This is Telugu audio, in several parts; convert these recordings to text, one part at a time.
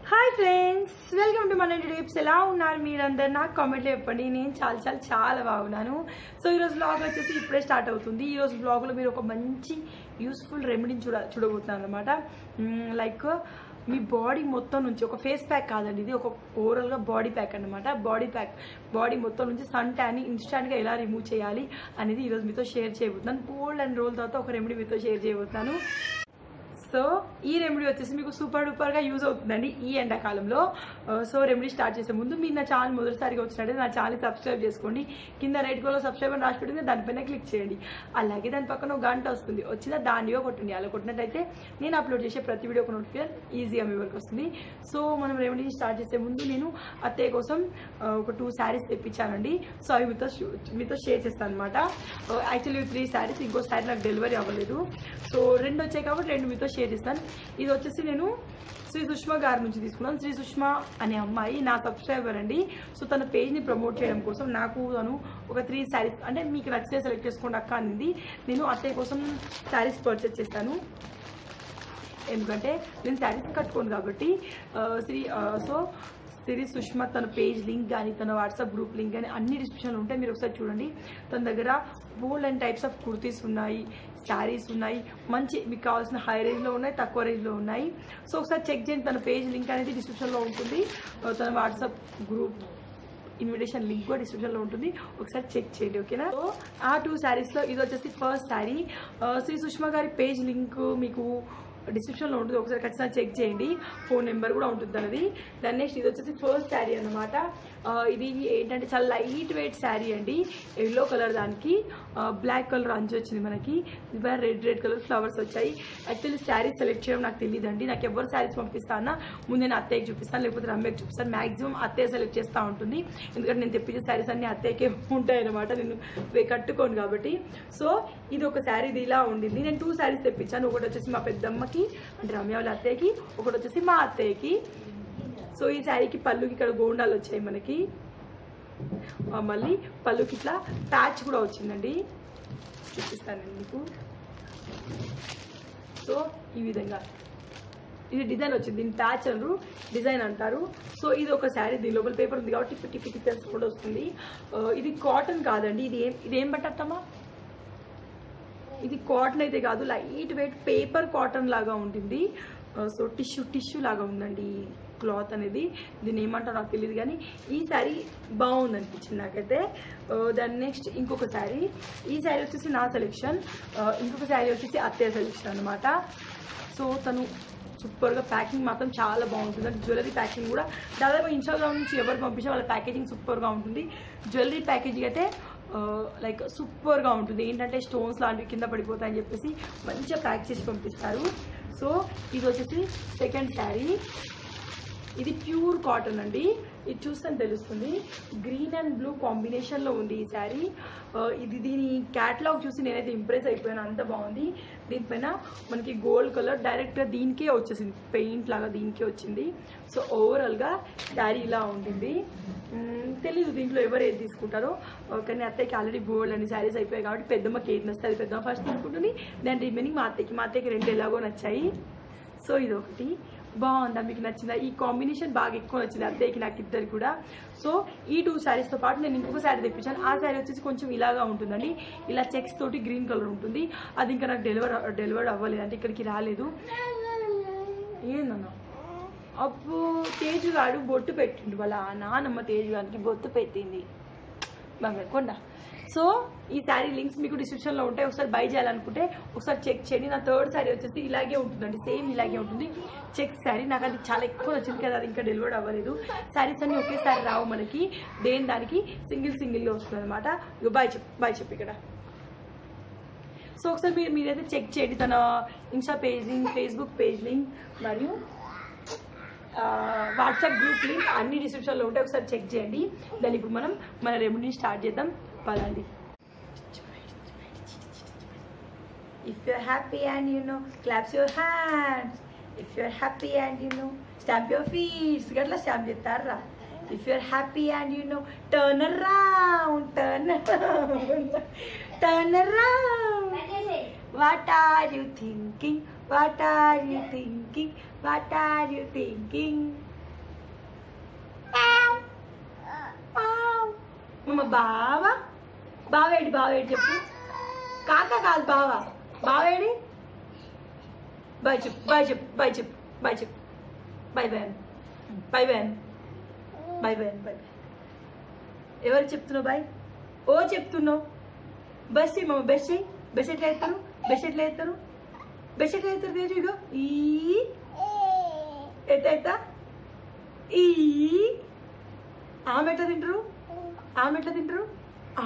హాయ్ ఫ్రెండ్స్ వెల్కమ్ టు మన టిప్స్ ఎలా ఉన్నారు మీరందరు నాకు కామెంట్లో చెప్పండి నేను చాలా చాలా చాలా బాగున్నాను సో ఈరోజు బ్లాగ్ వచ్చేసి ఇప్పుడే స్టార్ట్ అవుతుంది ఈరోజు బ్లాగ్లో మీరు ఒక మంచి యూస్ఫుల్ రెమెడీని చూడ చూడబోతున్నారు అనమాట లైక్ మీ బాడీ మొత్తం నుంచి ఒక ఫేస్ ప్యాక్ కాదండి ఇది ఒక ఓవరాల్గా బాడీ ప్యాక్ అన్నమాట బాడీ ప్యాక్ బాడీ మొత్తం నుంచి సన్ ట్యాన్ ఇన్స్టాంట్గా ఎలా రిమూవ్ చేయాలి అనేది ఈరోజు మీతో షేర్ చేయబోతున్నాను కోల్డ్ అండ్ రోల్ తర్వాత ఒక రెమెడీ మీతో షేర్ చేయబోతున్నాను సో ఈ రెమెడీ వచ్చేసి మీకు సూపర్ డూపర్గా యూజ్ అవుతుందండి ఈ ఎండాకాలంలో ఆ, సో రెమెడీ స్టార్ట్ చేసే ముందు మీరు నా ఛానల్ మొదటిసారిగా వచ్చినట్టు నా ఛానల్ సబ్స్క్రైబ్ చేసుకోండి కింద రైట్ గోలో సబ్స్క్రైబ్ అని రాసి పెట్టింది దానిపైన క్లిక్ చేయండి అలాగే దాని పక్కన ఒక గంట వస్తుంది వచ్చిన దానిలో కొట్టండి అలా కొట్టినట్టయితే నేను అప్లోడ్ చేసే ప్రతి వీడియో ఒక నోటిఫికేషన్ ఈజీగా మీ వరకు వస్తుంది సో మనం రెమెడీ స్టార్ట్ చేసే ముందు నేను అత్తయ్య కోసం ఆ, ఒక టూ శారీస్ తెప్పించానండి సో అవి మీతో షూ- మీతో షేర్ చేస్తాను అనమాట యాక్చువల్లీ త్రీ శారీస్ ఇంకో శారీ నాకు డెలివరీ అవ్వలేదు సో రెండు వచ్చాయి కాబట్టి రెండు మీతో షేర్ చేస్తాను ఇది వచ్చేసి నేను శ్రీ సుష్మా గారి నుంచి తీసుకున్నాను శ్రీ సుష్మా అనే అమ్మాయి నా సబ్స్క్రైబర్ అండి సో తన పేజ్ని ప్రమోట్ చేయడం కోసం నాకు తను ఒక త్రీ శారీస్ అంటే మీకు నచ్చితే సెలెక్ట్ చేసుకోండి అక్క అనింది నేను అత్తయ్య కోసం శారీస్ పర్చేస్ చేస్తాను ఎందుకంటే నేను శారీస్ కట్టుకోను కాబట్టి ఆ, శ్రీ ఆ, సో సిరి సుష్మా తన పేజ్ లింక్ కానీ తన వాట్సాప్ గ్రూప్ లింక్ కానీ అన్ని డిస్క్రిప్షన్లు ఉంటాయి మీరు ఒకసారి చూడండి తన దగ్గర బోల్డ్ అండ్ టైప్స్ ఆఫ్ కుర్తీస్ ఉన్నాయి శారీస్ ఉన్నాయి మంచి మీకు కావాల్సిన హై రేంజ్లో ఉన్నాయి తక్కువ రేంజ్లో ఉన్నాయి సో ఒకసారి చెక్ చేయండి తన పేజ్ లింక్ అనేది డిస్క్రిప్షన్లో ఉంటుంది ఆ, తన వాట్సాప్ గ్రూప్ ఇన్విటేషన్ లింక్ కూడా డిస్క్రిప్షన్లో ఉంటుంది ఒకసారి చెక్ చేయండి ఓకేనా సో ఆ టూ శారీస్లో ఇది వచ్చేసి ఫస్ట్ శారీ శ్రీ సుష్మా గారి పేజ్ లింక్ మీకు డిస్క్రిప్షన్లో ఉంటుంది ఒకసారి ఖచ్చితంగా చెక్ చేయండి ఫోన్ నెంబర్ కూడా ఉంటుంది తనది దాని నెక్స్ట్ ఇది వచ్చేసి ఫస్ట్ శారీ అనమాట ఇది ఏంటంటే చాలా లైట్ వెయిట్ శారీ అండి ఎల్లో కలర్ దానికి బ్లాక్ కలర్ అంచు వచ్చింది మనకి రెడ్ రెడ్ కలర్ ఫ్లవర్స్ వచ్చాయి యాక్చువల్లీ శారీ సెలెక్ట్ చేయడం నాకు తెలియదు అండి నాకు ఎవరు శారీస్ పంపిస్తా అన్నా ముందు నేను అత్తయ్యకి చూపిస్తాను లేకపోతే రమ్యకి చూపిస్తాను మాక్సిమం అత్తయ్య సెలెక్ట్ చేస్తూ ఉంటుంది ఎందుకంటే నేను తెప్పించే శారీస్ అన్ని అత్తయ్యకే ఉంటాయి అనమాట నేను వే- కట్టుకోను కాబట్టి సో ఇది ఒక శారీ ఇది ఇలా ఉండింది నేను టూ శారీస్ తెప్పించాను ఒకటి వచ్చేసి మా పెద్దమ్మకి అంటే రమ్య వాళ్ళ అత్తయ్యకి ఒకటి వచ్చేసి మా అత్తయ్యకి సో ఈ శారీకి పళ్ళుకి ఇక్కడ గోండాలు వచ్చాయి మనకి ఆ, మళ్ళీ పళ్ళుకి ఇట్లా ప్యాచ్ కూడా వచ్చిందండి చూపిస్తానండి మీకు సో ఈ విధంగా ఇది డిజైన్ వచ్చింది దీని ప్యాచ్ అనరు డిజైన్ అంటారు సో ఇది ఒక శారీ దీని లోపల పేపర్ ఉంది కాబట్టి టిప్పి టిప్పి టిప్పెన్స్ కూడా వస్తుంది ఆ, ఇది కాటన్ కాదండి ఇది ఏం ఇది ఏం పట్టమ్మా ఇది కాటన్ అయితే కాదు లైట్ వెయిట్ పేపర్ కాటన్ లాగా ఉంటుంది ఆ, సో టిష్యూ టిష్యూ లాగా ఉందండి ఈ క్లాత్ అనేది దీన్ని ఏమంటారో నాకు తెలియదు కానీ ఈ శారీ బాగుంది అనిపించింది నాకైతే ఆ, దాని నెక్స్ట్ ఇంకొక శారీ ఈ శారీ వచ్చేసి నా సెలెక్షన్ ఇంకొక శారీ వచ్చేసి అత్తయ్య సెలెక్షన్ అనమాట సో తను సూపర్గా ప్యాకింగ్ మాత్రం చాలా బాగుంటుంది అంటే జ్యువెలరీ ప్యాకింగ్ కూడా దాదాపు ఇన్స్టాగ్రామ్ నుంచి ఎవరు పంపించే వాళ్ళ ప్యాకేజింగ్ సూపర్గా ఉంటుంది జ్యువెలరీ ప్యాకేజింగ్ అయితే లైక్ సూపర్గా ఉంటుంది ఏంటంటే స్టోన్స్ లాంటివి కింద పడిపోతాయని చెప్పేసి మంచిగా ప్యాక్ చేసి పంపిస్తారు సో ఇది వచ్చేసి సెకండ్ శారీ ఇది ప్యూర్ కాటన్ అండి ఇది చూస్తే తెలుస్తుంది గ్రీన్ అండ్ బ్లూ కాంబినేషన్లో ఉంది ఈ శారీ ఆ, ఇది దీని క్యాటలాగ్ చూసి నేనైతే ఇంప్రెస్ అయిపోయాను అంత బాగుంది దీనిపైన మనకి గోల్డ్ కలర్ డైరెక్ట్గా దీనికే వచ్చేసింది పెయింట్ లాగా దీనికే వచ్చింది సో ఓవరాల్గా శారీ ఇలా ఉంటుంది మ్మ్, తెలీదు దీంట్లో ఎవరు ఏది తీసుకుంటారో ఆ, కానీ అత్తయ్యకి ఆల్రెడీ గోల్డ్ అని శారీస్ అయిపోయాయి కాబట్టి పెద్దమ్మకి ఏది నస్తుంది పెద్దమ్మ ఫస్ట్ తీసుకుంటుంది దాని రిమైనింగ్ మా అత్తయ్యకి మా అత్తయ్యకి రెండు ఎలాగో నచ్చాయి సో ఇది ఒకటి బాగుందా మీకు నచ్చిందా ఈ కాంబినేషన్ బాగా ఎక్కువ నచ్చింది అత్తయ్యకి నాకు ఇద్దరు కూడా సో ఈ టూ శారీస్తో పాటు నేను ఇంకొక శారీ తెప్పించాను ఆ శారీ వచ్చేసి కొంచెం ఇలాగా ఉంటుందండి ఇలా చెక్స్ తోటి గ్రీన్ కలర్ ఉంటుంది అది ఇంకా నాకు డెలివర్ డెలివర్డ్ అవ్వలేదు అంటే ఇక్కడికి రాలేదు ఏందన్నా అప్పు తేజు గాడు బొట్టు పెట్టిండు వాళ్ళ నానమ్మ తేజు గారికి బొట్టు పెట్టింది బాగా కొండ సో ఈ శారీ లింక్స్ మీకు డిస్క్రిప్షన్ లో ఉంటాయి ఒకసారి బై చేయాలనుకుంటే ఒకసారి చెక్ చేయండి నా థర్డ్ శారీ వచ్చేసి ఇలాగే ఉంటుందండి సేమ్ ఇలాగే ఉంటుంది చెక్ శారీ నాకు అది చాలా ఎక్కువ వచ్చింది కదా అది ఇంకా డెలివర్డ్ అవ్వలేదు శారీస్ అన్ని ఒకేసారి రావు మనకి దేని దానికి సింగిల్ సింగిల్ గా వస్తుంది అనమాట ఇక బాయ్ చెప్పు బాయ్ చెప్పు ఇక్కడ సో ఒకసారి మీరు మీరైతే చెక్ చేయండి తన insta page link Facebook page link మరియు వాట్సాప్ గ్రూప్ లింక్ అన్ని డిస్క్రిప్షన్లో ఉంటాయి ఒకసారి చెక్ చేయండి దాన్ని ఇప్పుడు మనం మన రెమెడీని స్టార్ట్ చేద్దాం పదండి if you're happy and you know claps your hands if you're happy and you know stamp your feets గట్లా స్టాంప్ చేస్తారా if you're happy and you know turn around turn around turn around What are you thinking? What are you thinking? What are you thinking? బావా బావేడి బావేడి చెప్పు కాక కాదు బావా బావేడి బాయ్ చెప్పు బాయ్ చెప్పు బాయ్ చెప్పు బాయ్ చెప్పు బాయ్ బాయ్ బాయ్ బాయ్ బాయ్ బాయ్ బాయ్ ఎవరు చెప్తున్నావు బాయ్ ఓ చెప్తున్నావు బస్ చెయ్యి మామ బస్ చెయ్యి బస్ ఎట్లా వేస్తారు బస్ ఎట్లా వేస్తారు బస్ ఎట్లా వేస్తారు తేజు ఇగో ఈ ఎట్ట ఎట్ట ఈ ఆమె ఎట్లా తింటారు ఆమె ఎట్లా తింటారు ఆ.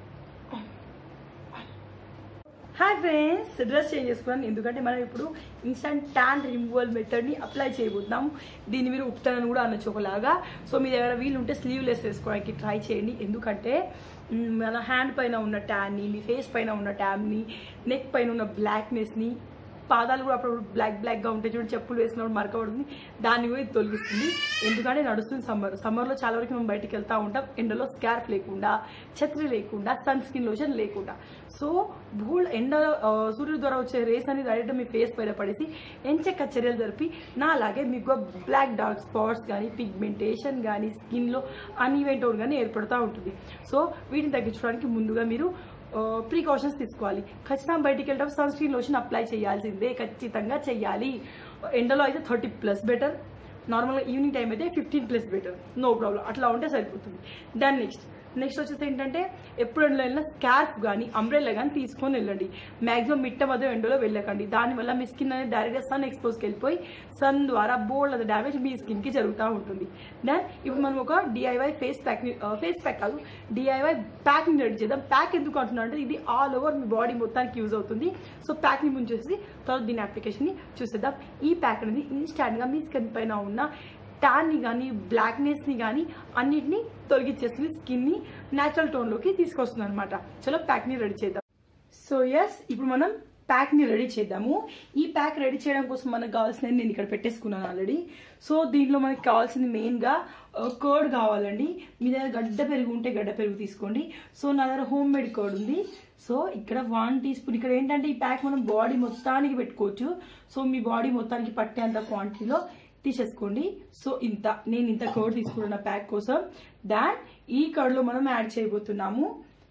హాయ్ ఫ్రెండ్స్ డ్రెస్ చేంజ్ చేసుకున్నాను ఎందుకంటే మనం ఇప్పుడు ఇన్స్టంట్ ట్యాన్ రిమూవల్ మెథడ్ని అప్లై చేయబోతున్నాం దీన్ని మీరు ఉప్తానని కూడా అనొచ్చు ఒకలాగా సో మీ దగ్గర వీలు ఉంటే స్లీవ్లెస్ వేసుకోవడానికి ట్రై చేయండి ఎందుకంటే మ్, మన హ్యాండ్ పైన ఉన్న ట్యాన్ని మీ ఫేస్ పైన ఉన్న ట్యాన్ని నెక్ పైన ఉన్న బ్లాక్నెస్ని పాదాలు కూడా అప్పుడు బ్లాక్ బ్లాక్ గా ఉంటాయి చూడండి చెప్పులు వేసినప్పుడు మరక పడుతుంది దాన్ని కూడా ఇది తొలగిస్తుంది ఎందుకంటే నడుస్తుంది సమ్మర్ సమ్మర్ లో చాలా వరకు మనం బయటికి వెళ్తా ఉంటాం ఎండలో స్కార్ఫ్ లేకుండా ఛత్రి లేకుండా సన్ స్కిన్ లోషన్ లేకుండా సో భూల్ ఎండ ఆ, సూర్యుడు ద్వారా వచ్చే రేస్ అనేది డైరెక్ట్ మీ ఫేస్ పైన పడేసి ఎంచక్క చర్యలు జరిపి నా అలాగే మీకు బ్లాక్ డార్క్ స్పాట్స్ కానీ పిగ్మెంటేషన్ కానీ స్కిన్ లో అన్ఈవెంట్ టోన్ కానీ ఏర్పడుతూ ఉంటుంది సో వీటిని తగ్గించడానికి ముందుగా మీరు ప్రికాషన్స్ తీసుకోవాలి ఖచ్చితంగా బయటికి వెళ్ళడం సన్ స్క్రీన్ లోషన్ అప్లై చేయాల్సిందే ఖచ్చితంగా చేయాలి ఎండలో అయితే థర్టీ ప్లస్ బెటర్ నార్మల్గా ఈవినింగ్ టైం అయితే fifteen plus better no problem అట్లా ఉంటే సరిపోతుంది దాని నెక్స్ట్ నెక్స్ట్ వచ్చేసి ఏంటంటే ఎప్పుడు ఎండలో వెళ్ళినా స్కార్ఫ్ కానీ అంబ్రెల్లా కానీ తీసుకొని వెళ్ళండి మాక్సిమం మిట్ట మధ్య ఎండలో వెళ్ళకండి దానివల్ల మీ స్కిన్ అనేది డైరెక్ట్గా సన్ ఎక్స్పోజ్కి వెళ్ళిపోయి సన్ ద్వారా బోల్డ్ అది డ్యామేజ్ మీ స్కిన్కి జరుగుతూ ఉంటుంది దెన్ ఇప్పుడు మనం ఒక DIY face pack face pack కాదు డిఐవై ప్యాక్ని రెడీ చేద్దాం ప్యాక్ ఎందుకు అంటున్నా అంటే ఇది ఆల్ ఓవర్ మీ బాడీ మొత్తానికి యూజ్ అవుతుంది సో ప్యాక్ని ముంచేసి తర్వాత దీని అప్లికేషన్ని చూసేద్దాం ఈ ప్యాక్ అనేది ఇన్స్టాంట్గా మీ స్కిన్ పైన ఉన్న ట్యాన్ని కానీ బ్లాక్నెస్ని కానీ అన్నిటిని తొలగించేస్తుంది స్కిన్ని న్యాచురల్ టోన్లోకి తీసుకొస్తుంది అనమాట చలో ప్యాక్ని రెడీ చేద్దాం సో ఎస్ ఇప్పుడు మనం ప్యాక్ని రెడీ చేద్దాము ఈ ప్యాక్ రెడీ చేయడం కోసం మనకు కావాల్సినవి నేను ఇక్కడ పెట్టేసుకున్నాను ఆల్రెడీ సో దీంట్లో మనకి కావాల్సింది మెయిన్గా కర్డ్ కావాలండి మీ దగ్గర గడ్డ పెరుగు ఉంటే గడ్డ పెరుగు తీసుకోండి సో నా దగ్గర హోమ్ మేడ్ కర్డ్ ఉంది సో ఇక్కడ వన్ టీ స్పూన్ ఇక్కడ ఏంటంటే ఈ ప్యాక్ మనం బాడీ మొత్తానికి పెట్టుకోవచ్చు సో మీ బాడీ మొత్తానికి పట్టేంత క్వాంటిటీలో తీసేసుకోండి సో ఇంత నేను ఇంత కర్డ్ తీసుకున్న ప్యాక్ కోసం దాన్ ఈ కర్డ్లో మనం యాడ్ చేయబోతున్నాము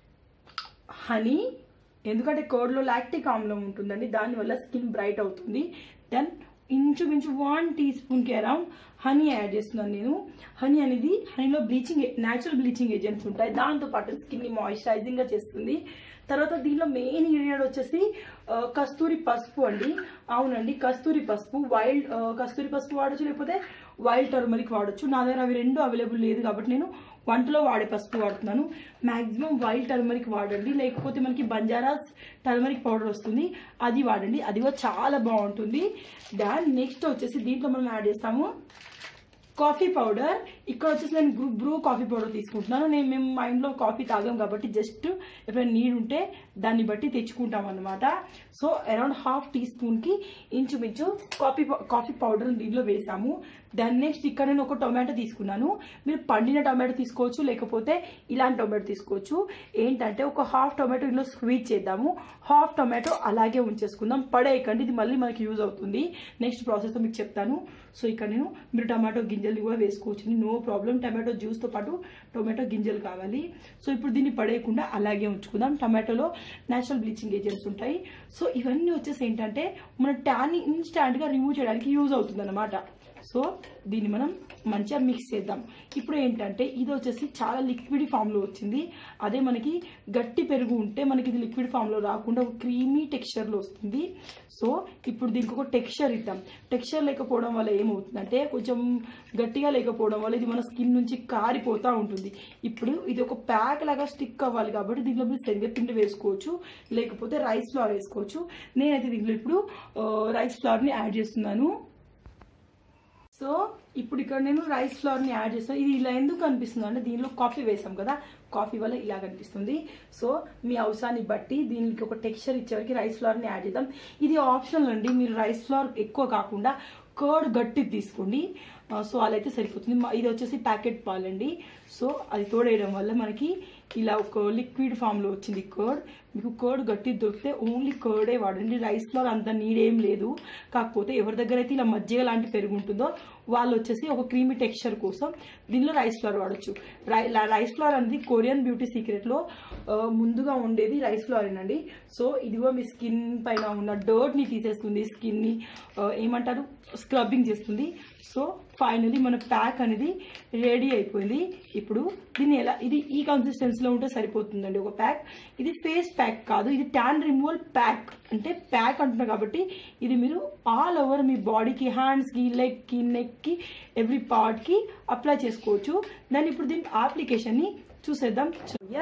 హనీ ఎందుకంటే కర్డ్లో లాక్టిక్ ఆమ్లం ఉంటుందండి దానివల్ల స్కిన్ బ్రైట్ అవుతుంది దెన్ ఇంచుమించు వన్ టీ స్పూన్కి అరౌండ్ హనీ యాడ్ చేస్తున్నాను నేను హనీ అనేది హనీలో బ్లీచింగ్ న్యాచురల్ బ్లీచింగ్ ఏజెంట్స్ ఉంటాయి దాంతో పాటు స్కిన్ని మాయిశ్చరైజింగ్గా చేస్తుంది తర్వాత దీనిలో మెయిన్ ఇంగ్రీడియంట్ వచ్చేసి ఆ, కస్తూరి పసుపు అండి అవునండి కస్తూరి పసుపు వైల్డ్ ఆ, కస్తూరి పసుపు వాడచ్చు లేకపోతే వైల్డ్ టర్మరిక్ వాడచ్చు నా దగ్గర అవి రెండు అవైలబుల్ లేదు కాబట్టి నేను వంటలో వాడే పసుపు వాడుతున్నాను మాక్సిమం వైల్డ్ టర్మరిక్ వాడండి లేకపోతే మనకి బంజారాస్ టర్మరిక్ పౌడర్ వస్తుంది అది వాడండి అది కూడా చాలా బాగుంటుంది దాని నెక్స్ట్ వచ్చేసి దీంట్లో మనం యాడ్ చేస్తాము కాఫీ పౌడర్ ఇక్కడ వచ్చేసి నేను బ్రూ బ్రూ కాఫీ పౌడర్ తీసుకుంటున్నాను నేను మేము మా ఇంట్లో కాఫీ తాగాం కాబట్టి జస్ట్ ఎప్పుడైనా నీడ్ ఉంటే దాన్ని బట్టి తెచ్చుకుంటాం అనమాట సో అరౌండ్ హాఫ్ టీ స్పూన్కి ఇంచుమించు కాఫీ పౌ- కాఫీ పౌడర్ దీంట్లో వేసాము దాని నెక్స్ట్ ఇక్కడ నేను ఒక టొమాటో తీసుకున్నాను మీరు పండిన టొమాటో తీసుకోవచ్చు లేకపోతే ఇలాంటి టొమాటో తీసుకోవచ్చు ఏంటంటే ఒక హాఫ్ టొమాటో ఇందులో స్క్వీజ్ చేద్దాము హాఫ్ టొమాటో అలాగే ఉంచేసుకుందాం పడేయకండి ఇది మళ్ళీ మనకి యూజ్ అవుతుంది నెక్స్ట్ ప్రాసెస్ మీకు చెప్తాను సో ఇక్కడ నేను మీరు టమాటో గింజలు కూడా వేసుకోవచ్చు నో ప్రాబ్లం టమాటో జ్యూస్తో పాటు టొమాటో గింజలు కావాలి సో ఇప్పుడు దీన్ని పడేయకుండా అలాగే ఉంచుకుందాం టమాటోలో నేచురల్ బ్లీచింగ్ ఏజెంట్స్ ఉంటాయి సో ఇవన్నీ వచ్చేసి ఏంటంటే మన ట్యాన్ని ఇన్స్టాంట్గా రిమూవ్ చేయడానికి యూజ్ అవుతుంది అనమాట సో దీన్ని మనం మంచిగా మిక్స్ చేద్దాం ఇప్పుడు ఏంటంటే ఇది వచ్చేసి చాలా లిక్విడ్ ఫామ్లో వచ్చింది అదే మనకి గట్టి పెరుగు ఉంటే మనకి ఇది లిక్విడ్ ఫామ్లో రాకుండా ఒక క్రీమీ టెక్స్చర్లో వస్తుంది సో ఇప్పుడు దీనికి ఒక టెక్స్చర్ ఇద్దాం టెక్స్చర్ లేకపోవడం వల్ల ఏమవుతుందంటే కొంచెం గట్టిగా లేకపోవడం వల్ల ఇది మన స్కిన్ నుంచి కారిపోతూ ఉంటుంది ఇప్పుడు ఇది ఒక ప్యాక్ లాగా స్టిక్ అవ్వాలి కాబట్టి దీంట్లో మీరు శనగపిండి వేసుకోవచ్చు లేకపోతే రైస్ ఫ్లవర్ వేసుకోవచ్చు నేనైతే దీంట్లో ఇప్పుడు ఆ, రైస్ ఫ్లవర్ని యాడ్ చేస్తున్నాను సో ఇప్పుడు ఇక్కడ నేను రైస్ ఫ్లవర్ ని యాడ్ చేస్తాను ఇది ఇలా ఎందుకు కనిపిస్తుంది అంటే దీనిలో కాఫీ వేసాం కదా కాఫీ వల్ల ఇలా కనిపిస్తుంది సో మీ అవసరాన్ని బట్టి దీనికి ఒక టెక్స్చర్ ఇచ్చేవరకు రైస్ ఫ్లవర్ ని యాడ్ చేద్దాం ఇది ఆప్షనల్ అండి మీరు రైస్ ఫ్లవర్ ఎక్కువ కాకుండా కర్డ్ గట్టిది తీసుకోండి ఆ, సో అలా అయితే సరిపోతుంది మా- ఇది వచ్చేసి ప్యాకెట్ పాలండి సో అది తోడేయడం వల్ల మనకి ఇలా ఒక లిక్విడ్ ఫామ్లో వచ్చింది కర్డ్ మీకు కర్డ్ గట్టి దొరికితే ఓన్లీ కర్డే వాడండి రైస్ ఫ్లోర్ అంత నీడ్ ఏం లేదు కాకపోతే ఎవరి దగ్గర అయితే ఇలా మజ్జిగ లాంటి పెరుగు ఉంటుందో వాళ్ళు వచ్చేసి ఒక క్రీమీ టెక్స్చర్ కోసం దీనిలో రైస్ ఫ్లోర్ వాడచ్చు రై రైస్ ఫ్లోర్ అనేది కొరియన్ బ్యూటీ సీక్రెట్లో ముందుగా ఉండేది రైస్ ఫ్లోర్ అండి సో ఇదిగో మీ స్కిన్ పైన ఉన్న డర్ట్ని తీసేస్తుంది స్కిన్ని ఏమంటారు స్క్రబ్బింగ్ చేస్తుంది సో ఫైనలీ మన ప్యాక్ అనేది రెడీ అయిపోయింది ఇప్పుడు దీన్ని ఎలా ఇది ఈ కన్సిస్టెన్సీలో ఉంటే సరిపోతుందండి ఒక ప్యాక్ ఇది ఫేస్ ప్యాక్ కాదు ఇది ట్యాన్ రిమూవల్ ప్యాక్ అంటే ప్యాక్ అంటున్నారు కాబట్టి ఇది మీరు ఆల్ ఓవర్ మీ బాడీకి హ్యాండ్స్కి లెగ్కి నెక్కి ఎవ్రీ పార్ట్కి అప్లై చేసుకోవచ్చు దాన్ని ఇప్పుడు దీని అప్లికేషన్ని చూసేద్దాం యా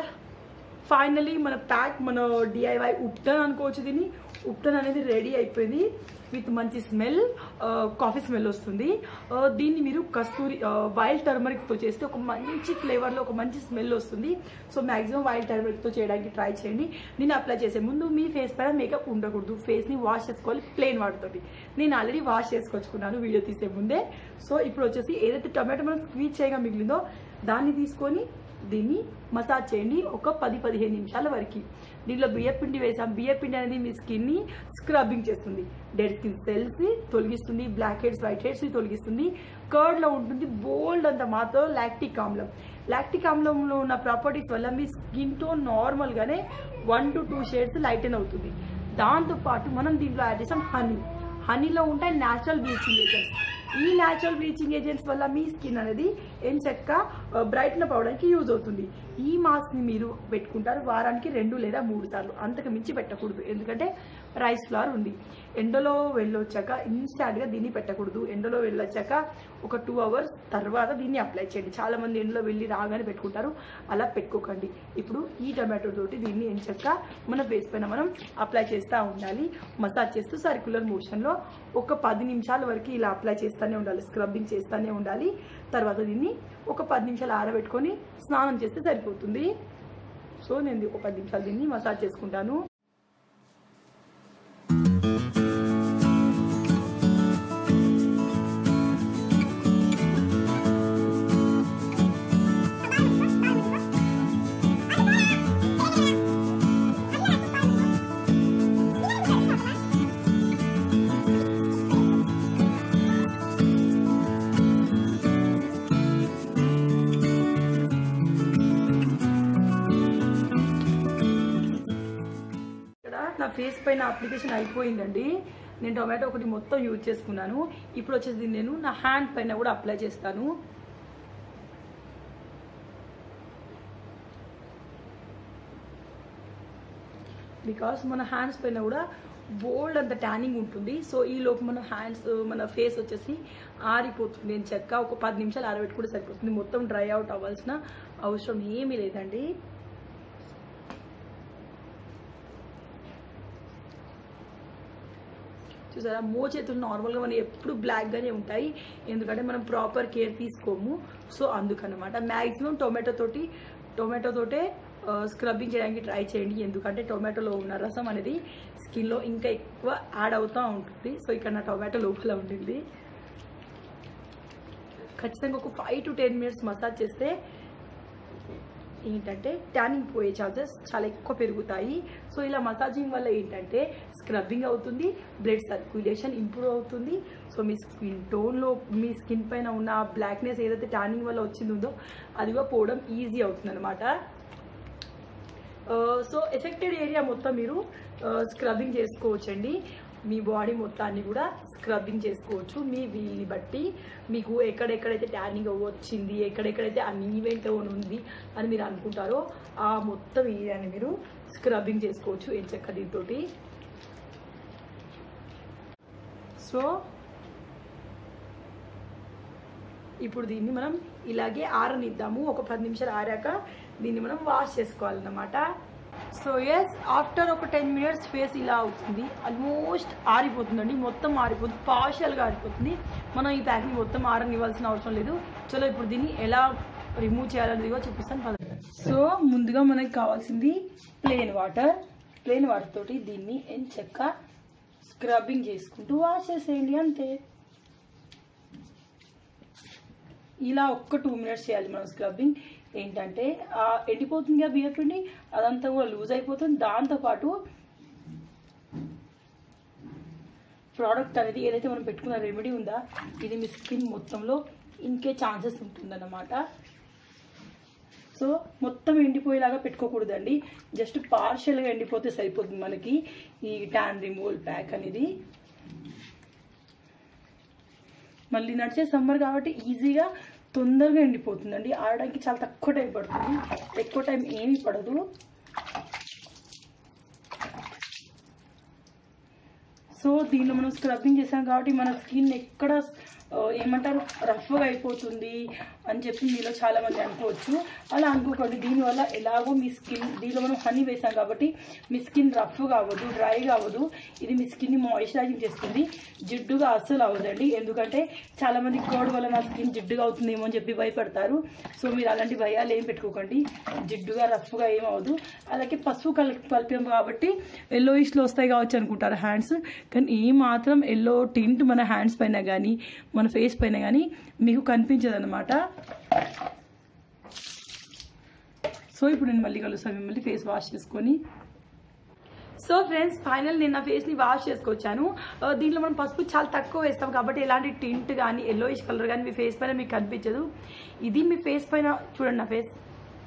ఫైనలీ మన ప్యాక్ మన డిఐవై ఉప్టన్ అనుకోవచ్చు దీన్ని ఉప్టన్ అనేది రెడీ అయిపోయింది విత్ మంచి స్మెల్ కాఫీ స్మెల్ వస్తుంది ఆ, దీన్ని మీరు కస్తూరి వైల్డ్ టర్మరిక్తో చేస్తే ఒక మంచి ఫ్లేవర్లో ఒక మంచి స్మెల్ వస్తుంది సో మాక్సిమం వైల్డ్ టర్మరిక్తో చేయడానికి ట్రై చేయండి నేను అప్లై చేసే ముందు మీ ఫేస్ పైన మేకప్ ఉండకూడదు ఫేస్ని వాష్ చేసుకోవాలి ప్లెయిన్ వాటర్తోటి నేను ఆల్రెడీ వాష్ చేసుకొచ్చుకున్నాను వీడియో తీసే ముందే సో ఇప్పుడు వచ్చేసి ఏదైతే టొమాటో మనం స్క్వీజ్ చేయగా మిగిలిందో దాన్ని తీసుకొని దీన్ని మసాజ్ చేయండి ఒక పది పదిహేను నిమిషాల వరకు దీనిలో బియ్యపిండి వేసాం బియ్యపిండి అనేది మీ స్కిన్ని స్క్రబ్బింగ్ చేస్తుంది డెడ్ స్కిన్ సెల్స్ తొలగిస్తుంది బ్లాక్ హెడ్స్ వైట్ హెడ్స్ తొలగిస్తుంది కర్డ్ లో ఉంటుంది బోల్డ్ అంత మాతో లాక్టిక్ ఆమ్లం లాక్టిక్ ఆమ్లంలో ఉన్న ప్రాపర్టీస్ వల్ల మీ స్కిన్ టోన్ నార్మల్ గానే one to two shades lighten అవుతుంది దాంతో పాటు మనం దీంట్లో యాడ్ చేసాం హనీ హనీలో ఉంటాయి న్యాచురల్ బ్లీచింగ్ ఏజెంట్స్ ఈ న్యాచురల్ బ్లీచింగ్ ఏజెంట్స్ వల్ల మీ స్కిన్ అనేది ఎంచక్క బ్రైట్న్ అప్ అవడానికి యూజ్ అవుతుంది ఈ మాస్క్ ని మీరు పెట్టుకుంటారు వారానికి రెండు లేదా మూడు సార్లు అంతకు మించి పెట్టకూడదు ఎందుకంటే రైస్ ఫ్లవర్ ఉంది ఎండలో వెళ్ళొచ్చాక ఇన్స్టాంట్ గా దీన్ని పెట్టకూడదు ఎండలో వెళ్ళొచ్చాక ఒక టూ అవర్స్ తర్వాత దీన్ని అప్లై చేయండి చాలా మంది ఎండలో వెళ్ళి రాగానే పెట్టుకుంటారు అలా పెట్టుకోకండి ఇప్పుడు ఈ టమాటో తోటి దీన్ని ఎంచక్క మన ఫేస్ పైన మనం అప్లై చేస్తూ ఉండాలి మసాజ్ చేస్తూ సర్క్యులర్ మోషన్ లో ఒక పది నిమిషాల వరకు ఇలా అప్లై చేస్తూనే ఉండాలి స్క్రబ్బింగ్ చేస్తూనే ఉండాలి తర్వాత దీన్ని ఒక పది నిమిషాలు ఆరబెట్టుకొని స్నానం చేస్తే సరిపోతుంది సో నేను ఒక పది నిమిషాలు దీన్ని మసాజ్ చేసుకుంటాను ఇక్కడ నా ఫేస్ పైన అప్లికేషన్ అయిపోయిందండి నేను టొమాటో ఒకటి మొత్తం యూజ్ చేసుకున్నాను ఇప్పుడు వచ్చేసి దీన్ని నేను నా హ్యాండ్ పైన కూడా అప్లై చేస్తాను బికాస్ మన హ్యాండ్స్ పైన కూడా బోల్డ్ అంత ట్యానింగ్ ఉంటుంది సో ఈ లోపు మన హ్యాండ్స్ మన ఫేస్ వచ్చేసి ఆరిపోతుంది నేను చెక్క ఒక పది నిమిషాలు ఆరబెట్టుకుంటే సరిపోతుంది మొత్తం డ్రై అవుట్ అవ్వాల్సిన అవసరం ఏమీ లేదండి చూసారా మో చేతులు నార్మల్గా మనం ఎప్పుడు బ్లాక్గానే ఉంటాయి ఎందుకంటే మనం ప్రాపర్ కేర్ తీసుకోము సో అందుకనమాట మ్యాక్సిమం టొమాటో తోటి టొమాటో తోటే స్క్రబ్బింగ్ చేయడానికి ట్రై చేయండి ఎందుకంటే టొమాటోలో ఉన్న రసం అనేది స్కిన్లో ఇంకా ఎక్కువ యాడ్ అవుతూ ఉంటుంది సో ఇక్కడ నా టొమాటో లోపల ఉండింది ఖచ్చితంగా ఒక five to ten minutes massage చేస్తే ఏంటంటే ట్యానింగ్ పోయే ఛాన్సెస్ చాలా ఎక్కువ పెరుగుతాయి సో ఇలా మసాజింగ్ వల్ల ఏంటంటే స్క్రబ్బింగ్ అవుతుంది బ్లడ్ సర్క్యులేషన్ ఇంప్రూవ్ అవుతుంది సో మీ స్కిన్ టోన్లో మీ స్కిన్ పైన ఉన్న బ్లాక్నెస్ ఏదైతే ట్యానింగ్ వల్ల వచ్చిందో అదిగా పోవడం ఈజీ అవుతుంది అనమాట సో ఎఫెక్టెడ్ ఏరియా మొత్తం మీరు స్క్రబ్బింగ్ చేసుకోవచ్చండి మీ బాడీ మొత్తాన్ని కూడా స్క్రబ్బింగ్ చేసుకోవచ్చు మీ వీల్ని బట్టి మీకు ఎక్కడెక్కడైతే ట్యానింగ్ వచ్చింది ఎక్కడెక్కడైతే అన్ఈవెంట్ టోన్ ఉంది అని మీరు అనుకుంటారో ఆ మొత్తం ఏరియాని మీరు స్క్రబ్బింగ్ చేసుకోవచ్చు ఏం చెక్క దీంతోటి సో ఇప్పుడు దీన్ని మనం ఇలాగే ఆరనిద్దాము ఒక పది నిమిషాలు ఆరాక దీన్ని మనం వాష్ చేసుకోవాలన్నమాట సో ఎస్ ఆఫ్టర్ ఒక టెన్ మినిట్స్ ఫేస్ ఇలా అవుతుంది ఆల్మోస్ట్ ఆరిపోతుందండి మొత్తం ఆరిపోతుంది పార్షియల్గా ఆరిపోతుంది మనం ఈ ప్యాక్ని మొత్తం ఆరనివ్వాల్సిన అవసరం లేదు చలో ఇప్పుడు దీన్ని ఎలా రిమూవ్ చేయాలనేది కూడా చూపిస్తాను పద సో ముందుగా మనకి కావాల్సింది ప్లెయిన్ వాటర్ ప్లెయిన్ వాటర్ తోటి దీన్ని ఎంచక్క స్క్రబ్బింగ్ చేసుకుంటూ వాష్ చేసేయండి అంతే ఇలా ఒక్క టూ మినిట్స్ చేయాలి మనం స్క్రబ్బింగ్ ఏంటంటే ఆ ఎండిపోతుంది కదా బియ్యం పిండి అదంతా కూడా లూజ్ అయిపోతుంది దాంతోపాటు ప్రోడక్ట్ అనేది ఏదైతే మనం పెట్టుకున్న రెమెడీ ఉందా ఇది మీ స్కిన్ మొత్తంలో ఇంకే ఛాన్సెస్ ఉంటుందన్నమాట సో మొత్తం ఎండిపోయేలాగా పెట్టుకోకూడదండి జస్ట్ పార్షియల్గా ఎండిపోతే సరిపోతుంది మనకి ఈ ట్యాన్ రిమూవల్ ప్యాక్ అనేది మళ్ళీ నడిచే సమ్మర్ కాబట్టి ఈజీగా తొందరగా ఎండిపోతుందండి ఆడడానికి చాలా తక్కువ టైం పడుతుంది ఎక్కువ టైం ఏమీ పడదు సో దీనిలో మనం స్క్రబ్బింగ్ చేసాం కాబట్టి మన స్కిన్ ఎక్కడ ఆ, ఏమంటారు రఫ్గా అయిపోతుంది అని చెప్పి మీలో చాలా మంది అనుకోవచ్చు అలా అనుకోకండి దీనివల్ల ఎలాగో మీ స్కిన్ దీనిలో మనం హనీ వేసాం కాబట్టి మీ స్కిన్ రఫ్గా అవ్వదు డ్రైగా అవ్వదు ఇది మీ స్కిన్ని మాయిశ్చరైజింగ్ చేస్తుంది జిడ్డుగా అస్సలు అవ్వదండి ఎందుకంటే చాలా మంది కోడ్ వల్ల నా స్కిన్ జిడ్డుగా అవుతుందేమో అని చెప్పి భయపడతారు సో మీరు అలాంటి భయాలు ఏం పెట్టుకోకండి జిడ్డుగా రఫ్గా ఏం అవ్వదు అలాగే పసుపు కల్ కలిపాం కాబట్టి ఎల్లో ఇష్లో వస్తాయి కావచ్చు అనుకుంటారు హ్యాండ్స్ కానీ ఏ మాత్రం ఎల్లో టింట్ మన హ్యాండ్స్ పైన కానీ మన ఫేస్ పైన కానీ మీకు కనిపించదు అనమాట సో ఇప్పుడు నేను మళ్ళీ కలుస్తాను మిమ్మల్ని ఫేస్ వాష్ చేసుకొని సో ఫ్రెండ్స్ ఫైనల్ నేను నా ఫేస్ని వాష్ చేసుకొచ్చాను ఆ, దీంట్లో మనం పసుపు చాలా తక్కువ వేస్తాం కాబట్టి ఎలాంటి టింట్ కానీ ఎల్లోయిష్ కలర్ కానీ మీ ఫేస్ పైన మీకు కనిపించదు ఇది మీ ఫేస్ పైన చూడండి నా ఫేస్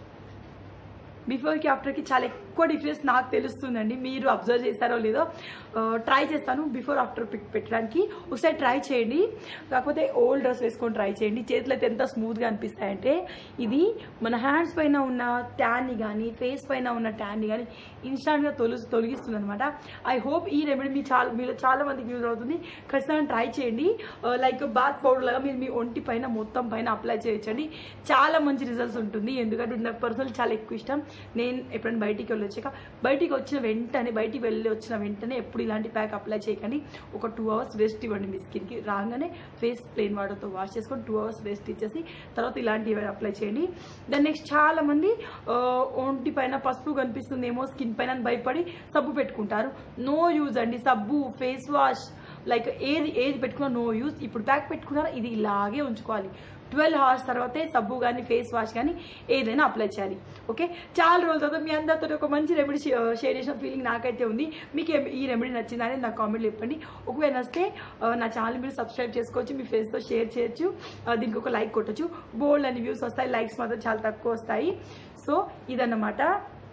బిఫోర్కి ఆఫ్టర్కి చాలా ఎక్కువ డిఫరెన్స్ నాకు తెలుస్తుందండి మీరు అబ్జర్వ్ చేస్తారో లేదో ట్రై చేస్తాను బిఫోర్ ఆఫ్టర్ పిక్ పెట్టడానికి ఒకసారి ట్రై చేయండి కాకపోతే ఓల్డ్ డ్రెస్ వేసుకొని ట్రై చేయండి చేతులు అయితే ఎంత స్మూత్గా అనిపిస్తాయంటే ఇది మన హ్యాండ్స్ పైన ఉన్న ట్యాన్ని కానీ ఫేస్ పైన ఉన్న ట్యాన్ని కానీ ఇన్స్టాంట్గా తొలి తొలగిస్తుంది అనమాట ఐ హోప్ ఈ రెమెడీ మీ చాలా మీరు చాలా మందికి యూజ్ అవుతుంది ఖచ్చితంగా ట్రై చేయండి లైక్ బాత్ పౌడర్ లాగా మీరు మీ ఒంటి పైన మొత్తం పైన అప్లై చేయొచ్చండి చాలా మంచి రిజల్ట్స్ ఉంటుంది ఎందుకంటే నాకు పర్సనల్ చాలా ఎక్కువ ఇష్టం నేను ఎప్పుడైనా బయటికి వెళ్ళి వచ్చాక బయటికి వచ్చిన వెంటనే బయటికి వెళ్ళి వచ్చిన వెంటనే ఎప్పుడు ఇలాంటి ప్యాక్ అప్లై చేయకండి ఒక టూ అవర్స్ రెస్ట్ ఇవ్వండి మీ స్కిన్కి రాగానే ఫేస్ ప్లెయిన్ వాటర్తో వాష్ చేసుకొని టూ అవర్స్ రెస్ట్ ఇచ్చేసి తర్వాత ఇలాంటివి అప్లై చేయండి దెన్ నెక్స్ట్ చాలా మంది ఆ, ఒంటి పైన పసుపు కనిపిస్తుందేమో స్కిన్ పైన అని భయపడి సబ్బు పెట్టుకుంటారు నో యూజ్ అండి సబ్బు ఫేస్ వాష్ లైక్ ఏది ఏది పెట్టుకున్నా నో యూజ్ ఇప్పుడు ప్యాక్ పెట్టుకున్నారా ఇది ఇలాగే ఉంచుకోవాలి ట్వెల్వ్ అవర్స్ తర్వాతే సబ్బు కానీ ఫేస్ వాష్ కానీ ఏదైనా అప్లై చేయాలి ఓకే చాలా రోజుల తర్వాత మీ అందరితో ఒక మంచి రెమెడీ షేర్ చేసిన ఫీలింగ్ నాకైతే ఉంది మీకు ఏ- ఈ రెమెడీ నచ్చిందా అనేది నాకు కామెంట్లో చెప్పండి ఒకవేళ నచ్చితే ఆ, నా ఛానల్ మీరు సబ్స్క్రైబ్ చేసుకోవచ్చు మీ ఫ్రెండ్స్తో షేర్ చేయొచ్చు ఆ, దీనికి ఒక లైక్ కొట్టచ్చు బోల్డ్ అని వ్యూస్ వస్తాయి లైక్స్ మాత్రం చాలా తక్కువ వస్తాయి సో ఇదన్నమాట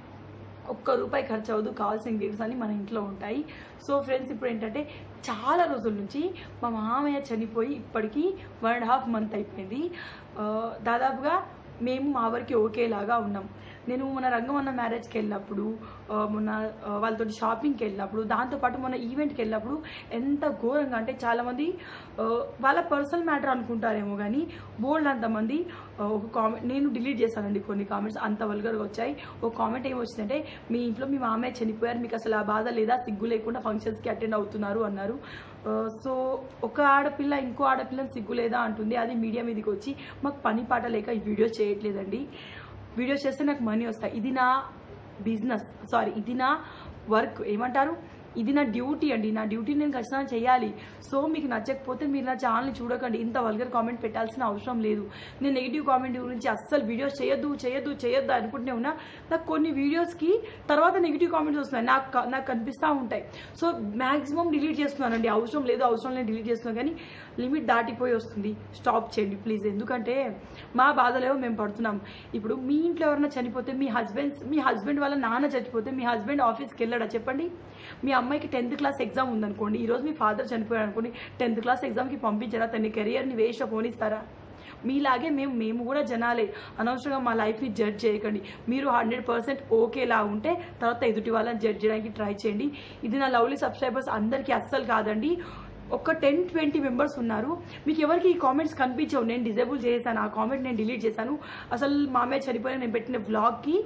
ఒక్క రూపాయి ఖర్చు అవ్వదు కావాల్సిన ఇంగ్రీడియంట్స్ అన్ని మన ఇంట్లో ఉంటాయి సో ఫ్రెండ్స్ ఇప్పుడు ఏంటంటే చాలా రోజుల నుంచి మా మామయ్య చనిపోయి ఇప్పటికీ వన్ అండ్ హాఫ్ మంత్ అయిపోయింది ఆ, దాదాపుగా మేము మా వరకు ఒకేలాగా ఉన్నాం నేను మన రంగమన్న మ్యారేజ్కి వెళ్ళినప్పుడు ఆ, మొన్న ఆ, వాళ్ళతో షాపింగ్కి వెళ్ళినప్పుడు దాంతోపాటు మొన్న ఈవెంట్కి వెళ్ళినప్పుడు ఎంత ఘోరంగా అంటే చాలామంది ఆ, వాళ్ళ పర్సనల్ మ్యాటర్ అనుకుంటారేమో కానీ బోల్డ్ అంతమంది ఆ, ఒక కామెంట్ నేను డిలీట్ చేశానండి కొన్ని కామెంట్స్ అంత వల్గర్గా వచ్చాయి ఒక కామెంట్ ఏమి వచ్చిందంటే మీ ఇంట్లో మీ మామయ్య చనిపోయారు మీకు అసలు ఆ బాధ లేదా సిగ్గు లేకుండా ఫంక్షన్స్కి అటెండ్ అవుతున్నారు అన్నారు ఆ, సో ఒక ఆడపిల్ల ఇంకో ఆడపిల్లని సిగ్గు లేదా అంటుంది అది మీడియా మీదకి వచ్చి మాకు పని పాట లేక ఈ వీడియో చేయట్లేదండి వీడియోస్ చేస్తే నాకు మనీ వస్తాయి ఇది నా బిజినెస్ సారీ ఇది నా వర్క్ ఏమంటారు ఇది నా డ్యూటీ అండి నా డ్యూటీ నేను ఖచ్చితంగా చేయాలి సో మీకు నచ్చకపోతే మీరు నా ఛానల్ని చూడకండి ఇంత వల్గర్ కామెంట్ పెట్టాల్సిన అవసరం లేదు నేను నెగిటివ్ కామెంట్ గురించి అస్సలు వీడియోస్ చేయొద్దు చేయొద్దు చేయొద్దు అనుకుంటూనే ఉన్నా నాకు కొన్ని వీడియోస్కి తర్వాత నెగిటివ్ కామెంట్స్ వస్తున్నాయి నాకు క- నాకు కనిపిస్తూ ఉంటాయి సో మ్యాక్సిమం డిలీట్ చేస్తున్నానండి అవసరం లేదు అవసరం లేదు డిలీట్ చేస్తున్నాను కానీ లిమిట్ దాటిపోయి వస్తుంది స్టాప్ చేయండి ప్లీజ్ ఎందుకంటే మా బాధలేవో మేము పడుతున్నాం ఇప్పుడు మీ ఇంట్లో ఎవరైనా చనిపోతే మీ హస్బెండ్ మీ హస్బెండ్ వాళ్ళ నాన్న చనిపోతే మీ హస్బెండ్ ఆఫీస్కి వెళ్ళాడా చెప్పండి మీ అమ్మాయికి టెన్త్ క్లాస్ ఎగ్జామ్ ఉందనుకోండి ఈరోజు మీ ఫాదర్ చనిపోయాడు అనుకోండి టెన్త్ క్లాస్ ఎగ్జామ్కి పంపించారా తన కెరియర్ని వేస్ట్ పోనిస్తారా మీలాగే మేము మేము కూడా జనాలే అనవసరంగా మా లైఫ్ని జడ్జ్ చేయకండి మీరు హండ్రెడ్ పర్సెంట్ ఓకేలా ఉంటే తర్వాత ఎదుటి వాళ్ళని జడ్జ్ చేయడానికి ట్రై చేయండి ఇది నా లవ్లీ సబ్స్క్రైబర్స్ అందరికీ అస్సలు కాదండి ఒక టెన్ ట్వంటీ మెంబర్స్ ఉన్నారు మీకు ఎవరికి ఈ కామెంట్స్ కనిపించవు నేను డిజేబుల్ చేశాను ఆ కామెంట్ నేను డిలీట్ చేశాను అసలు మామయ్య చనిపోయిన నేను పెట్టిన వ్లాగ్కి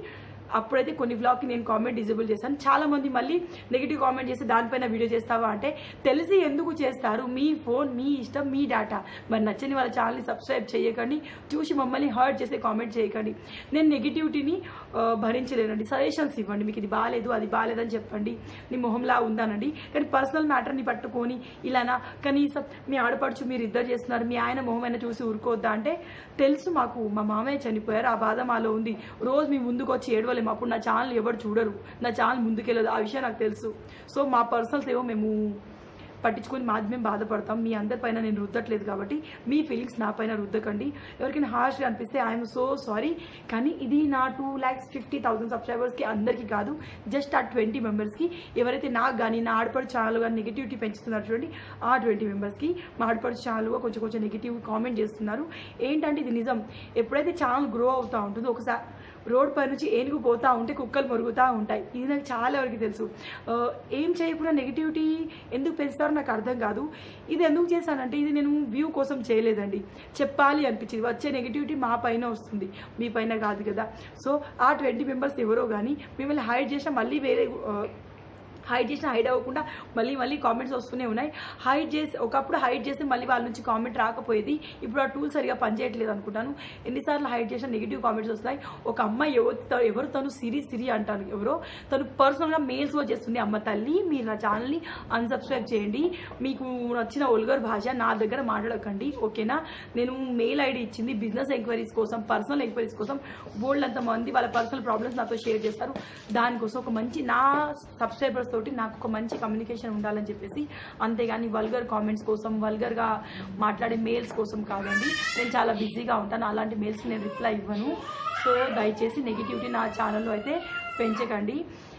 అప్పుడైతే కొన్ని వ్లాగ్కి నేను కామెంట్ డిజేబుల్ చేశాను చాలా మంది మళ్ళీ నెగిటివ్ కామెంట్ చేసి దానిపైన వీడియో చేస్తావా అంటే తెలిసి ఎందుకు చేస్తారు మీ ఫోన్ మీ ఇష్టం మీ డేటా మరి నచ్చని వాళ్ళ ఛానల్ని సబ్స్క్రైబ్ చేయకండి చూసి మమ్మల్ని హర్ట్ చేసే కామెంట్ చేయకండి నేను నెగిటివిటీని భరించలేనండి సజెషన్స్ ఇవ్వండి మీకు ఇది బాగాలేదు అది బాగాలేదని చెప్పండి నీ మొహంలా ఉందానండి కానీ పర్సనల్ మ్యాటర్ని పట్టుకొని ఇలానా కనీసం మీ ఆడపడుచు మీరు ఇద్దరు చేస్తున్నారు మీ ఆయన మొహమైనా చూసి ఊరుకోవద్దా అంటే తెలుసు మాకు మా మామయ్య చనిపోయారు ఆ బాధ మాలో ఉంది రోజు మీ ముందుకు వచ్చి ఏడవలేము అప్పుడు నా ఛానల్ ఎవరు చూడరు నా ఛానల్ ముందుకెళ్ళదు ఆ విషయం నాకు తెలుసు సో మా పర్సనల్స్ ఏవో మేము పట్టించుకొని మాది మేము బాధపడతాం మీ అందరిపైన నేను రుద్దట్లేదు కాబట్టి మీ ఫీలింగ్స్ నా పైన రుద్దకండి ఎవరికైనా హార్ష్గా అనిపిస్తే ఐఎమ్ సో సారీ కానీ ఇది నా టూ ల్యాక్స్ ఫిఫ్టీ థౌసండ్ సబ్స్క్రైబర్స్కి అందరికీ కాదు జస్ట్ ఆ ట్వంటీ మెంబర్స్కి ఎవరైతే నాకు కానీ నా ఆడపడి ఛానల్ కానీ నెగిటివిటీ పెంచుతున్నారు చూడండి ఆ ట్వంటీ మెంబర్స్కి మా ఆడపడి ఛానల్ కొంచెం కొంచెం నెగిటివ్ కామెంట్ చేస్తున్నారు ఏంటంటే ఇది నిజం ఎప్పుడైతే ఛానల్ గ్రో అవుతూ ఉంటుందో ఒకసారి రోడ్ పై నుంచి ఏనుగు పోతా ఉంటే కుక్కలు మొరుగుతూ ఉంటాయి ఇది నాకు చాలా వరకు తెలుసు ఆ, ఏం చేయకుండా నెగిటివిటీ ఎందుకు పెంచుతారో నాకు అర్థం కాదు ఇది ఎందుకు చేశానంటే ఇది నేను వ్యూ కోసం చేయలేదండి చెప్పాలి అనిపించింది వచ్చే నెగిటివిటీ మా పైన వస్తుంది మీ పైన కాదు కదా సో ఆ ట్వంటీ మెంబర్స్ ఎవరో కానీ మిమ్మల్ని హైడ్ చేసినా మళ్ళీ వేరే ఆ, హైడ్ చేసిన హైడ్ అవ్వకుండా మళ్ళీ మళ్ళీ కామెంట్స్ వస్తూనే ఉన్నాయి హైడ్ చేసి ఒకప్పుడు హైడ్ చేసి మళ్ళీ వాళ్ళ నుంచి కామెంట్ రాకపోయేది ఇప్పుడు ఆ టూల్ సరిగా పనిచేయట్లేదు అనుకుంటాను ఎన్నిసార్లు హైడ్ చేసిన నెగిటివ్ కామెంట్స్ వస్తాయి ఒక అమ్మాయి ఎవరు త- ఎవరు తను సిరి సిరి అంటాను ఎవరో తను పర్సనల్గా మెయిల్స్లో చేస్తుంది అమ్మ తల్లి మీరు నా ఛానల్ని అన్సబ్స్క్రైబ్ చేయండి మీకు నచ్చిన ఒల్గర్ భాష నా దగ్గర మాట్లాడకండి ఓకేనా నేను మెయిల్ ఐడి ఇచ్చింది బిజినెస్ ఎంక్వైరీస్ కోసం పర్సనల్ ఎంక్వైరీస్ కోసం బోల్డ్ అంత మంది వాళ్ళ పర్సనల్ ప్రాబ్లమ్స్ నాతో షేర్ చేస్తారు దానికోసం ఒక మంచి నా సబ్స్క్రైబర్స్ తోటి నాకు ఒక మంచి కమ్యూనికేషన్ ఉండాలని చెప్పేసి అంతేగాని వల్గర్ కామెంట్స్ కోసం వల్గర్గా మాట్లాడే మెయిల్స్ కోసం కాదండి నేను చాలా బిజీగా ఉంటాను అలాంటి మెయిల్స్కి నేను రిప్లై ఇవ్వను సో దయచేసి నెగిటివిటీ నా ఛానల్లో అయితే పెంచకండి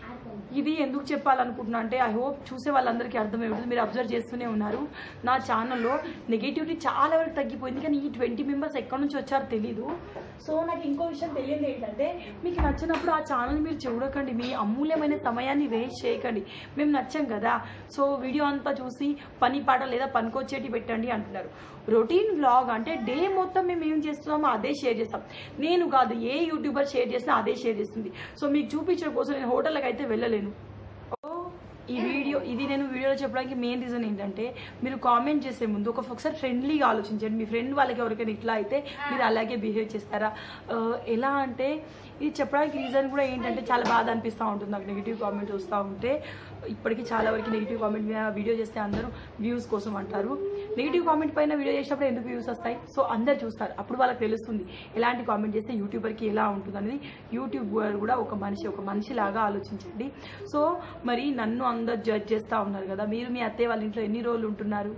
ఇది ఎందుకు చెప్పాలనుకుంటున్నా అంటే ఐ హోప్ చూసే వాళ్ళందరికీ అర్థమై ఉంటుంది మీరు అబ్జర్వ్ చేస్తూనే ఉన్నారు నా ఛానల్లో నెగిటివిటీ చాలా వరకు తగ్గిపోయింది కానీ ఈ ట్వంటీ మెంబర్స్ ఎక్కడి నుంచి వచ్చారో తెలీదు సో నాకు ఇంకో విషయం తెలియదు ఏంటంటే మీకు నచ్చినప్పుడు ఆ ఛానల్ మీరు చూడకండి మీ అమూల్యమైన సమయాన్ని వేస్ట్ చేయకండి మేము నచ్చాం కదా సో వీడియో అంతా చూసి పని పాట లేదా పనికొచ్చేటి పెట్టండి అంటున్నారు రొటీన్ వ్లాగ్ అంటే డే మొత్తం మేము ఏం చేస్తున్నామో అదే షేర్ చేస్తాం నేను కాదు ఏ యూట్యూబర్ షేర్ చేసినా అదే షేర్ చేస్తుంది సో మీకు చూపించడం కోసం నేను హోటల్కి అయితే వెళ్ళలేను ఓ, ఈ వీడియో ఇది నేను వీడియోలో చెప్పడానికి మెయిన్ రీజన్ ఏంటంటే మీరు కామెంట్ చేసే ముందు ఒక ఒకసారి ఫ్రెండ్లీగా ఆలోచించండి మీ ఫ్రెండ్ వాళ్ళకి ఎవరికైనా ఇట్లా అయితే మీరు అలాగే బిహేవ్ చేస్తారా ఆ, ఎలా అంటే ఇది చెప్పడానికి రీజన్ కూడా ఏంటంటే చాలా బాధ అనిపిస్తూ ఉంటుంది నాకు నెగిటివ్ కామెంట్స్ వస్తూ ఉంటే ఇప్పటికీ చాలా వరకు నెగిటివ్ కామెంట్ మీద వీడియో చేస్తే అందరూ వ్యూస్ కోసం అంటారు నెగిటివ్ కామెంట్ పైన వీడియో చేసినప్పుడు ఎందుకు వ్యూస్ వస్తాయి సో అందరు చూస్తారు అప్పుడు వాళ్ళకి తెలుస్తుంది ఎలాంటి కామెంట్ చేస్తే యూట్యూబర్కి ఎలా ఉంటుంది అనేది యూట్యూబర్ కూడా ఒక మనిషి ఒక మనిషిలాగా ఆలోచించండి సో మరి నన్ను అందరు జడ్జ్ చేస్తూ ఉన్నారు కదా మీరు మీ అత్తయ్య వాళ్ళ ఇంట్లో ఎన్ని రోజులు ఉంటున్నారు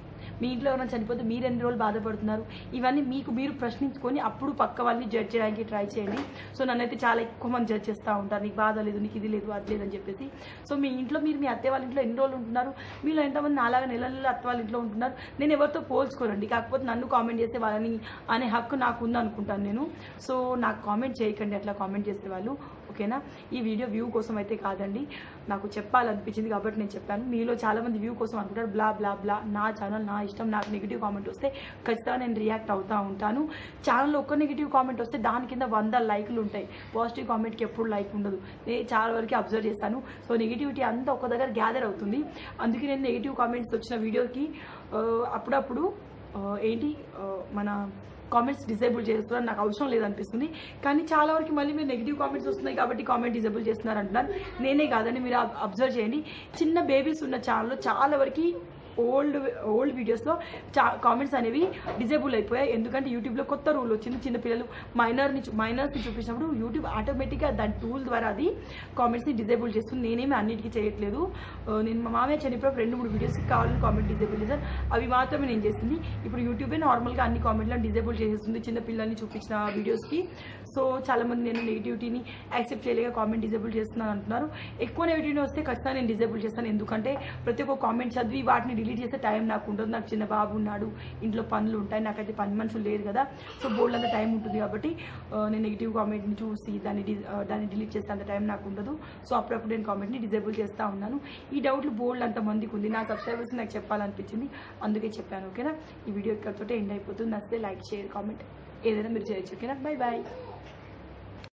మీ ఇంట్లో ఎవరైనా చనిపోతే మీరు ఎన్ని రోజులు బాధపడుతున్నారు ఇవన్నీ మీకు మీరు ప్రశ్నించుకొని అప్పుడు పక్క వాళ్ళని జడ్జ్ చేయడానికి ట్రై చేయండి సో నన్నైతే చాలా ఎక్కువ మంది జడ్జ్ చేస్తూ ఉంటారు నీకు బాధ లేదు నీకు ఇది లేదు అది లేదు అని చెప్పేసి సో మీ ఇంట్లో మీరు మీ అత్తయ్య వాళ్ళ ఇంట్లో ఎన్ని రోజులు ఉంటున్నారు మీలో ఎంతమంది నాలాగా నెల నెలలు అత్త వాళ్ళ ఇంట్లో ఉంటున్నారు నేను ఎవరితో పోల్చుకోనండి కాకపోతే నన్ను కామెంట్ చేస్తే వాళ్ళని అనే హక్కు నాకు ఉంది అనుకుంటాను నేను సో నాకు కామెంట్ చేయకండి అట్లా కామెంట్ చేసే వాళ్ళు ఓకేనా ఈ వీడియో వ్యూ కోసం అయితే కాదండి నాకు చెప్పాలనిపించింది కాబట్టి నేను చెప్పాను మీలో చాలా మంది వ్యూ కోసం అనుకుంటారు బ్లా బ్లా బ్లా నా ఛానల్ నా ఇష్టం నాకు నెగిటివ్ కామెంట్ వస్తే ఖచ్చితంగా నేను రియాక్ట్ అవుతూ ఉంటాను ఛానల్లో ఒక్క నెగిటివ్ కామెంట్ వస్తే దాని కింద వంద లైక్లు ఉంటాయి పాజిటివ్ కామెంట్కి ఎప్పుడు లైక్ ఉండదు నేను చాలా వరకు అబ్జర్వ్ చేస్తాను సో నెగిటివిటీ అంతా ఒక దగ్గర గ్యాదర్ అవుతుంది అందుకే నేను నెగిటివ్ కామెంట్స్ వచ్చిన వీడియోకి ఆ, అప్పుడప్పుడు ఆ, ఏంటి ఆ, మన కామెంట్స్ డిసేబుల్ చేస్తున్నారు నాకు అవసరం లేదనిపిస్తుంది కానీ చాలా వరకు మళ్ళీ మీరు నెగిటివ్ కామెంట్స్ వస్తున్నాయి కాబట్టి కామెంట్ డిసేబుల్ చేస్తున్నారు అంటున్నారు నేనే కాదని మీరు అబ్జర్వ్ చేయండి చిన్న బేబీస్ ఉన్న ఛానల్లో చాలా వరకు ఓల్డ్ ఓల్డ్ వీడియోస్లో చా కామెంట్స్ అనేవి డిజేబుల్ అయిపోయాయి ఎందుకంటే యూట్యూబ్లో కొత్త రూల్ వచ్చింది చిన్నపిల్లలు మైనర్ని మైనర్స్ని చూపించినప్పుడు యూట్యూబ్ ఆటోమేటిక్గా దాని టూల్ ద్వారా అది కామెంట్స్ని డిజేబుల్ చేస్తుంది నేనేమి అన్నిటికీ చేయట్లేదు ఆ, నేను మా మామయ్య చనిపోయినప్పుడు రెండు మూడు వీడియోస్కి కావాలని కామెంట్ డిజేబుల్ చేశాను అవి మాత్రమే నేను చేసింది ఇప్పుడు యూట్యూబే నార్మల్గా అన్ని కామెంట్లను డిజేబుల్ చేసేస్తుంది చిన్న పిల్లల్ని చూపించిన వీడియోస్కి సో చాలా మంది నేను నెగిటివిటీని యాక్సెప్ట్ చేయలేక కామెంట్ డిజేబుల్ చేస్తున్నాను అంటున్నారు ఎక్కువ నెగిటివిటీ వస్తే ఖచ్చితంగా నేను డిజేబుల్ చేస్తాను ఎందుకంటే ప్రతి ఒక్క కామెంట్ చదివి వాటిని డిలీట్ చేసే టైం నాకు ఉండదు నాకు చిన్న బాబు ఉన్నాడు ఇంట్లో పనులు ఉంటాయి నాకైతే పని మనుషులు లేరు కదా సో బోల్డ్ అంత టైం ఉంటుంది కాబట్టి ఆ, నేను నెగిటివ్ కామెంట్ని చూసి దాన్ని డి- ఆ, దాన్ని డిలీట్ చేస్తే అంత టైం నాకు ఉండదు సో అప్పుడప్పుడు నేను కామెంట్ని డిజేబుల్ చేస్తూ ఉన్నాను ఈ డౌట్లు బోల్డ్ అంత మందికి ఉంది నా సబ్స్క్రైబర్స్ నాకు చెప్పాలనిపించింది అందుకే చెప్పాను ఓకేనా ఈ వీడియో ఇక్కడితో ఎండ్ అయిపోతుంది నచ్చితే లైక్ షేర్ కామెంట్ ఏదైనా మీరు చేయొచ్చు ఓకేనా బై బాయ్